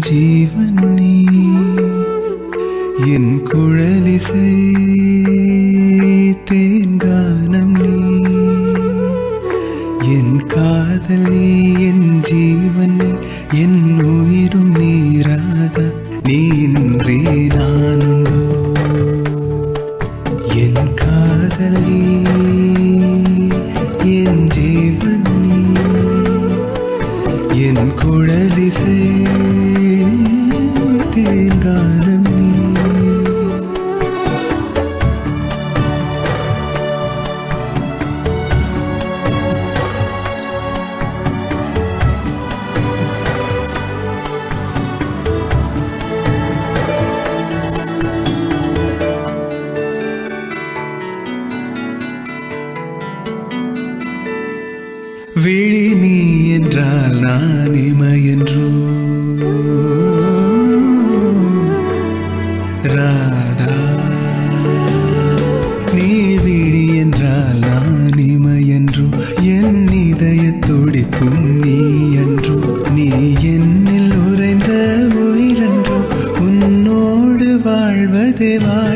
ஜீவன் நீ என் குழலிசை தேங்கானம் நீ என் காதல் நீ என் ஜீவன் நீ என் உயிரும் நீராத நீ இன்றி நானுண்டோ என் காதல் நீ என் ஜீவன் நீ என் குழலிசை தேங்கானம் நீ விழி நீ என்றால் நான் இமையன்றோ ராதா நீ விழி என்றால் நான் இமையன்றோ என் இதய துடிப்பும் நீ அன்றோ நீ என்னில் உறைந்த உயிரன்றோ உன்னோடு வாழ்வதே வாழ்